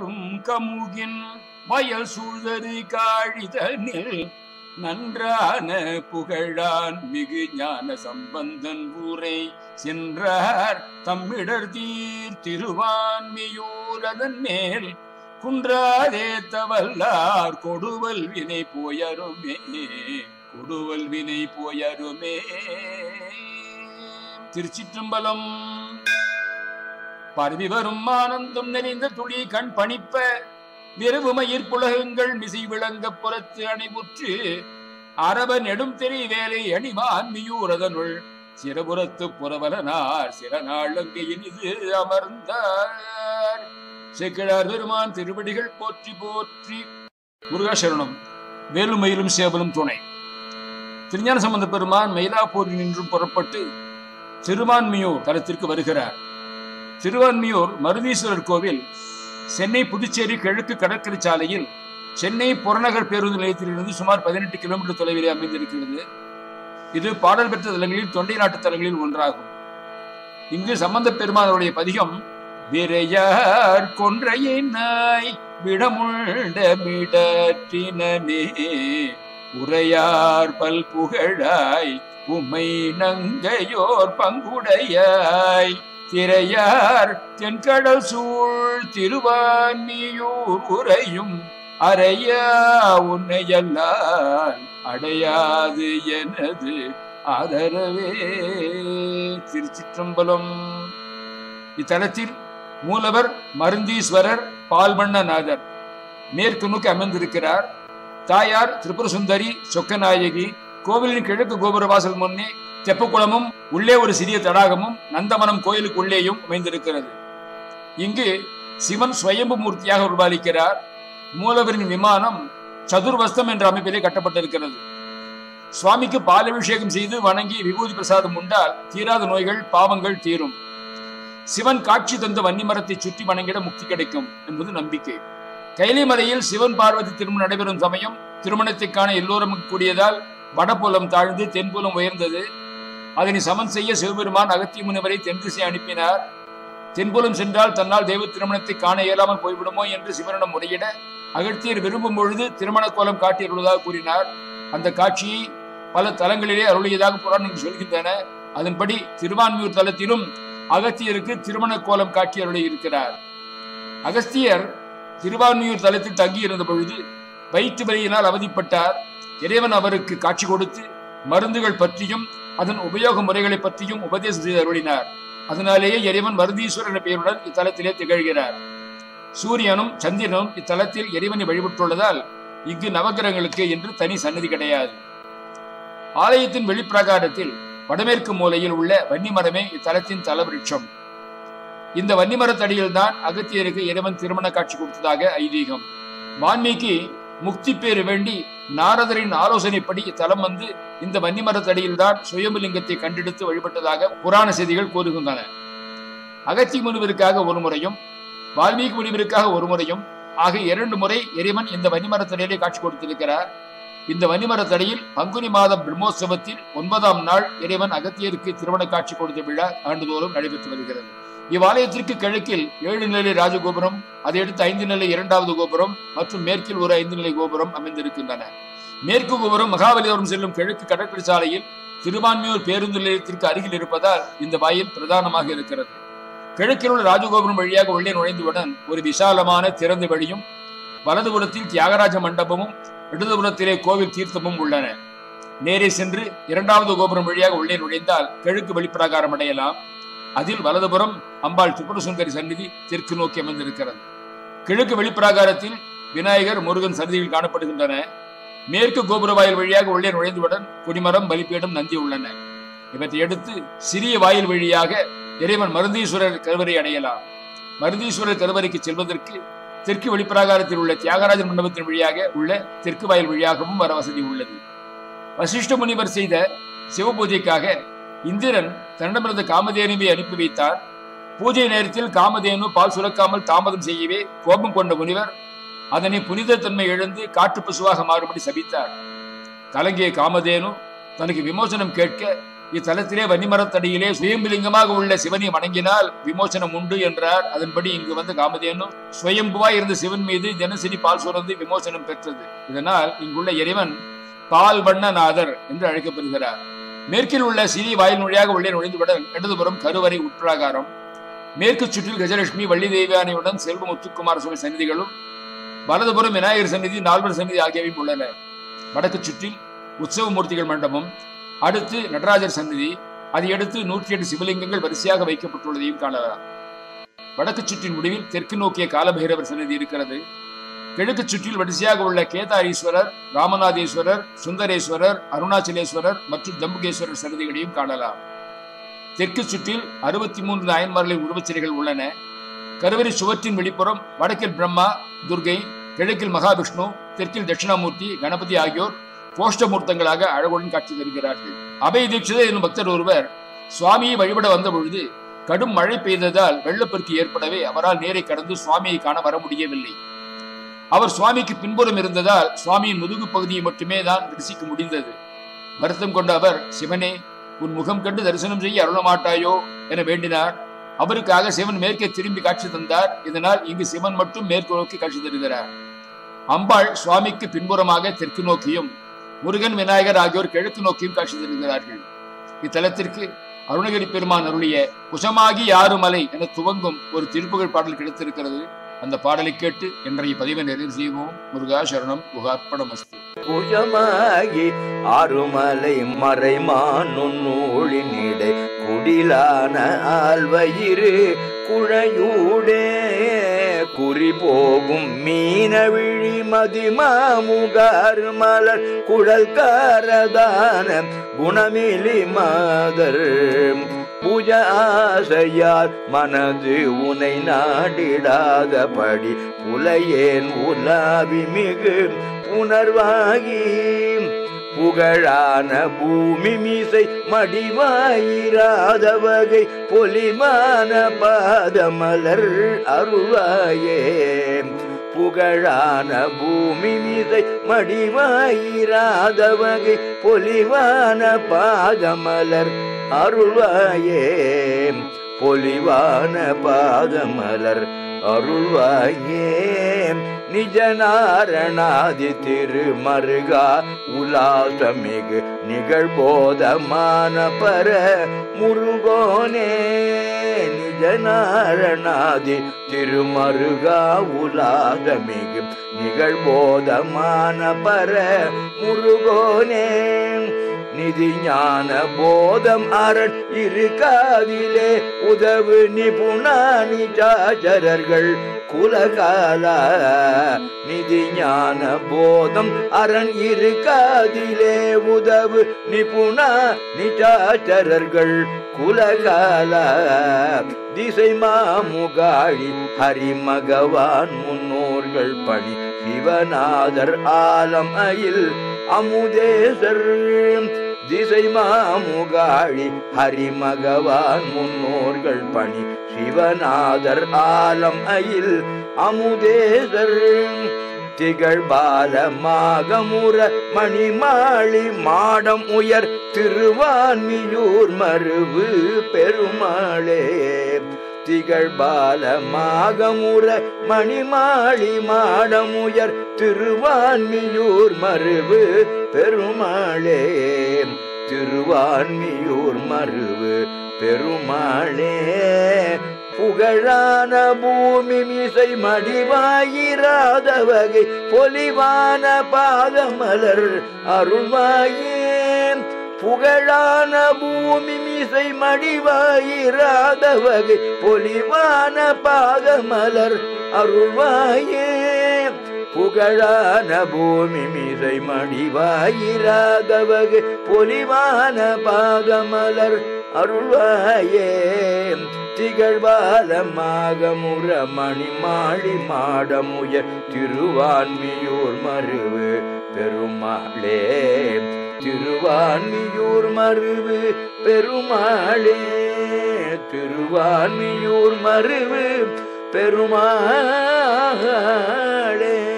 வரும் கமுகின் வயல் சூழ்தரு காழிதனில் நன்றான புகழான் மிகு ஞான சம்பந்தன் ஊரை சென்றார் தம்மிடர் தீர் திருவான்மியூர் அதன் மேல் குன்றாதே தவல்லார் கொடுவல் வினை போயருமே கொடுவல் வினை போயருமே திருச்சிற்றம்பலம் பரவி வரும் ஆனந்தம் நிறைந்த துளி கண் பணிப்ப விரவுமயிர் புலகங்கள் மிசை விளங்க புறத்து அணைவுற்று அரவ நெடும் தெரி வேலை அணிமான்மியூரதனுள் சிறபுறத்து புறவலனார் சில நாள் அங்கே இனிது அமர்ந்தார் சேக்கிழார் பெருமான் திருவடிகள் போற்றி போற்றி முருகாசரணம் வேலுமயிலும் சேவலும் துணை திருஞான சம்பந்த பெருமான் மயிலாப்பூரில் நின்றும் புறப்பட்டு திருவான்மியூர் தலத்திற்கு வருகிறார் திருவான்மியூர் மருதீஸ்வரர் கோவில் சென்னை புதுச்சேரி கிழக்கு கடற்கரை சாலையில் சென்னை புறநகர் பேருந்து நிலையத்திலிருந்து சுமார் பதினெட்டு கிலோமீட்டர் தொலைவிலே அமைந்திருக்கிறது இது பாடல் பெற்ற தலங்களில் தொண்டை நாட்டு தலங்களில் ஒன்றாகும் இங்கு சம்பந்த பெருமானுடைய பதிகம் விரையார் கொன்றையை நாய் விடமுண்ட மிடற்றினே உரையார் பல் புகழாய் உமை நங்கையோர் பங்குடையாய் திரையார் தென்கடல் சூழ் திருவான்மியூர் உரையும் அறையா உன்னையல்லால் அடையாது எனது ஆதரவே திருச்சிற்றம்பலம் இத்தலத்தில் மூலவர் மருந்தீஸ்வரர் பால்வண்ணநாதர் மேற்கு நோக்கி அமர்ந்திருக்கிறார் தாயார் திரிபுர சுந்தரி சொக்கநாயகி கோவிலின் கிழக்கு கோபுர வாசல் முன்னே தெப்பக்குளமும் உள்ளே ஒரு சிறிய தடாகமும் நந்தவனம் கோயிலுக்கு உள்ளேயும் அமைந்திருக்கிறது இங்கு சிவன் சுயம்பு மூர்த்தியாக உருவாளிக்கிறார் மூலவரின் விமானம் சதுர்வஸ்தம் என்ற அமைப்பிலே கட்டப்பட்டிருக்கிறது சுவாமிக்கு பாலபிஷேகம் செய்து வணங்கி விபூதி பிரசாதம் உண்டால் தீராத நோய்கள் பாவங்கள் தீரும் சிவன் காட்சி தந்த வன்னிமரத்தை சுற்றி வணங்கிட முக்தி கிடைக்கும் என்பது நம்பிக்கை கைலை மலையில் சிவன் பார்வதி திருமணம் நடைபெறும் சமயம் திருமணத்தை காண எல்லோரும் கூடியதால் வடபுலம் தாழ்ந்து தென்புலம் உயர்ந்தது அதனை சமன் செய்ய சிவபெருமான் அகத்திய முனிவரை தென் திசை அனுப்பினார் தென்புலம் சென்றால் தன்னால் தெய்வ திருமணத்தை காண இயலாமல் போய்விடுமோ என்று சிவனிடம் முறையிட அகத்தியர் விரும்பும் பொழுது திருமண கோலம் காட்டியுள்ளதாக கூறினார் அந்த காட்சியை பல தலங்களிலே அருளியதாக புராணங்கள் சொல்கின்றன அதன்படி திருவான்மியூர் தலத்திலும் அகத்தியருக்கு திருமண கோலம் காட்சி அருளி இருக்கிறார் அகஸ்தியர் திருவான்மியூர் தலத்தில் தங்கியிருந்த பொழுது வயிற்று வலியினால் அவதிப்பட்டார் இறைவன் அவருக்கு காட்சி கொடுத்து மருந்துகள் பற்றியும் அதன் உபயோக முறைகளை பற்றியும் உபதேசம் செய்து அருளினார் அதனாலேயே இறைவன் மருதீஸ்வரர் என்ற பெயருடன் இத்தலத்திலே திகழ்கிறார் சூரியனும் சந்திரனும் இத்தலத்தில் இறைவனை வழிபட்டுள்ளதால் இங்கு நவகிரகங்களுக்கு என்று தனி சன்னதி கிடையாது ஆலயத்தின் வெளிப்பிரகாரத்தில் வடமேற்கு மூலையில் உள்ள வன்னிமரமே இத்தலத்தின் தலவிருட்சம் இந்த வன்னிமரத்தடியில் தான் அகத்தியருக்கு இறைவன் திருமண காட்சி கொடுத்ததாக ஐதீகம் வான்மீகி முக்தி பேறு வேண்டி நாரதரின் ஆலோசனைப்படி இத்தலம் வந்து இந்த வன்னிமரத்தடியில் தான் சுயம்புலிங்கத்தை கண்டெடுத்து வழிபட்டதாக புராண செய்திகள் கூறுகின்றன அகத்தி முனிவருக்காக ஒரு முறையும் வால்மீகி முனிவருக்காக ஒரு முறையும் ஆக இரண்டு முறை இறைவன் இந்த வன்னிமரத்தடியிலே காட்சி கொடுத்திருக்கிறார் இந்த வன்னிமரத்தடியில் பங்குனி மாதம் பிரம்மோற்சவத்தில் ஒன்பதாம் நாள் இறைவன் அகத்தியருக்கு திருமண காட்சி கொடுத்த விழா ஆண்டுதோறும் நடைபெற்று வருகிறது இவ்வாலயத்திற்கு கிழக்கில் ஏழு நிலை ராஜகோபுரம் அதையடுத்து ஐந்து நிலை இரண்டாவது கோபுரம் மற்றும் மேற்கில் ஒரு ஐந்து நிலை கோபுரம் அமைந்திருக்கின்றன மேற்கு கோபுரம் மகாபலிபுரம் செல்லும் கிழக்கு கடற்கரை சாலையில் திருவான்மியூர் பேருந்து நிலையத்திற்கு அருகில் இருப்பதால் இந்த வாயில் பிரதானமாக இருக்கிறது கிழக்கில் உள்ள ராஜகோபுரம் வழியாக உள்ளே நுழைந்தவுடன் ஒரு விசாலமான திறந்த வழியும் வலதுபுறத்தில் தியாகராஜ மண்டபமும் இடதுபுறத்திலே கோவில் தீர்த்தமும் உள்ளன நேரே சென்று இரண்டாவது கோபுரம் வழியாக உள்ளே நுழைந்தால் கிழக்கு வெளிப்பிரகாரம் அடையலாம் அதில் வலதுபுறம் அம்பாள் திரிபுர சுந்தரி சந்நிதி தெற்கு நோக்கி அமைந்திருக்கிறது கிழக்கு வெளிப்பிராகாரத்தில் விநாயகர் முருகன் சந்நிதிகள் காணப்படுகின்றன மேற்கு கோபுர வாயில் வழியாக உள்ளே நுழைந்தவுடன் கொடிமரம் பலிப்பீடம் நந்தி உள்ளன இவற்றை அடுத்து சிறிய வாயில் வழியாக இறைவன் மருந்தீஸ்வரர் கருவறை அடையலாம் மருந்தீஸ்வரர் கருவறைக்கு செல்வதற்கு தெற்கு வெளிப்பிராகாரத்தில் உள்ள தியாகராஜன் மண்டபத்தின் வழியாக உள்ள தெற்கு வாயில் வழியாகவும் வர வசதி உள்ளது வசிஷ்ட முனிவர் செய்த சிவபூஜைக்காக இந்திரன் தன்னிடமிருந்த காமதேனுவை அனுப்பி வைத்தார் பூஜை நேரத்தில் காமதேனு பால் சுரக்காமல் தாமதம் செய்யவே கோபம் கொண்ட முனிவர் அதனை புனித தன்மை இழந்து காட்டு பசுவாக மாறும்படி சபித்தார் கலங்கிய காமதேனு தனக்கு விமோசனம் கேட்க இத்தலத்திலே வன்னிமரத்தடியிலே சுயம்புலிங்கமாக உள்ள சிவனை வணங்கினால் விமோசனம் உண்டு என்றார் அதன்படி இங்கு வந்து காமதேனு சுயம்புவாய் இருந்த சிவன் மீது தினசரி பால் சுரந்து விமோசனம் பெற்றது இதனால் இங்குள்ள இறைவன் பால் வண்ணநாதர் என்று அழைக்கப்படுகிறார் மேற்கில் உள்ள சிறிய வாயில் வழியாக உள்ளே நுழைந்தவுடன் இடதுபுறம் கருவறை உட்பிரகாரம் மேற்கு சுற்றில் கஜலட்சுமி வள்ளி தெய்வானையுடன் செல்வ முத்துக்குமார சுவாமி சந்நிதிகளும் வலதுபுறம் விநாயகர் சந்நிதி நால்வர் சந்நிதி ஆகியவையும் உள்ளன வடக்கு சுற்றில் உற்சவ மூர்த்திகள் மண்டபம் அடுத்து நடராஜர் சந்நிதி அதை அடுத்து நூற்றி எட்டு சிவலிங்கங்கள் வரிசையாக வைக்கப்பட்டுள்ளதையும் காணலாம் வடக்கு சுற்றின் முடிவில் தெற்கு நோக்கிய காலபைரவர் சன்னதி இருக்கிறது கிழக்கு சுற்றில் வரிசையாக உள்ள கேதாரீஸ்வரர் ராமநாதேஸ்வரர் சுந்தரேஸ்வரர் அருணாச்சலேஸ்வரர் மற்றும் ஜம்புகேஸ்வரர் சன்னதிகளையும் காணலாம் தெற்கு சுற்றில் அறுபத்தி மூன்று நாயன்மார்களின் உருவச்சிலைகள் உள்ளன கருவறை சுவற்றின் வெளிப்புறம் வடக்கில் பிரம்மா துர்கை கிழக்கில் மகாவிஷ்ணு தெற்கில் தட்சிணாமூர்த்தி கணபதி ஆகியோர் கோஷ்டமூர்த்தங்களாக அழகுடன் காட்சி தருகிறார்கள் அபய தீட்சிதர் என்னும் பக்தர் ஒருவர் சுவாமியை வழிபட வந்த பொழுது கடும் மழை பெய்ததால் வெள்ளப்பெருக்கு ஏற்படவே அவரால் நேரை கடந்து சுவாமியை காண வர முடியவில்லை அவர் சுவாமிக்கு பின்புறம் இருந்ததால் சுவாமியின் முதுகு பகுதியை மட்டுமே தான் தரிசிக்க முடிந்தது வருத்தம் கொண்ட அவர் சிவனே உன் முகம் கண்டு தரிசனம் செய்ய அருள மாட்டாயோ என வேண்டினார் அவருக்காக சிவன் மேற்கே திரும்பி காட்சி தந்தார் இதனால் இங்கு சிவன் மட்டும் மேற்கு நோக்கி காட்சி தருகிறார் அம்பாள் சுவாமிக்கு பின்புறமாக தெற்கு நோக்கியும் முருகன் விநாயகர் ஆகியோர் கிழக்கு நோக்கியும் காட்சி தருகிறார்கள் இத்தலத்திற்கு அருணகிரி பெருமான் அருளிய குசமாகி யாரு மலை என துவங்கும் ஒரு திருப்புகழ் பாடல் கிடைத்திருக்கிறது அந்த பாடலை கேட்டு இன்றைய பதிவை நிறைவு செய்வோம் முருகா சரணம் குகார்ப்பணமஸ்து புயமாகி ஆறுமலை மறைமானுன்னூழினிடை குடிலான ஆல்வயிறு குழையூடே குறி போகும் மீனவிழி மதிமாமுகார் மலர் குழல் காரதான குணமிலி மாதர் புஜ ஆசையால் மனது உனை நாடிடாதபடி புலையேன் உலாவி மிகு புனர்வாகி புகழான பூமி மீசை மடிவாயிராத வகை பொலிமான பாதமலர் அருளாயே புகழான பூமி மீசை மடிவாயிராத வகை பொலிவான பாதமலர் அருள்வாயே பொலிவான பாதமலர் அருள்வாயே நிஜநாரணாதி திருமருகா உலாசமிகு நிகழ்போதமான பர முருகோனே நிஜநாரணாதி திருமருகா உலாசமிகு நிகழ்போதமான பர முருகோனே நிதி ஞான போதம் அரண் இருக்காதிலே உதவு நிபுணா நிஜாச்சரர்கள் குலகாலா நிதி ஞான போதம் அரண் இருக்காதிலே உதவு நிபுணா நிஜாச்சரர்கள் குலகாலா திசை மாமுகாழி ஹரிமகவான் முன்னோர்கள் பணி சிவநாதர் ஆலம் அயில் அமுதேசர் திசை மாமுகாழி ஹரிமகவான் முன்னோர்கள் பணி சிவநாதர் ஆலம் அயில் அமுதேசர் திகழ் பாலமாகமுற மணிமாளி மாடம் உயர் திருவான்மியூர் மருவு பெருமாளே திகழ் பாலமாகமுற மணிமாளி மாடமுயர் திருவான்மியூர் மருவு பெருமாளே திருவான்மியூர் மருவு பெருமாளே புகழான பூமி மிசை மடிவாயிராத வகை பொலிவான பாதமலர் அருள்வாயே புகழான பூமி மிசை மடிவாயிராத வகை பொலிவான பாதமலர் அருள்வாயே புகழான பூமி மிசை மடிவாயிராத வகை பொலிவான பாதமலர் அருள்வாயே திகழ்வாலமாக முற மணிமாளி மாடமுய திருவான்மியூர் மருவு பெருமாளே திருவான்மியூர் மருவு பெருமாளே திருவான்மியூர் மருவு பெருமாளே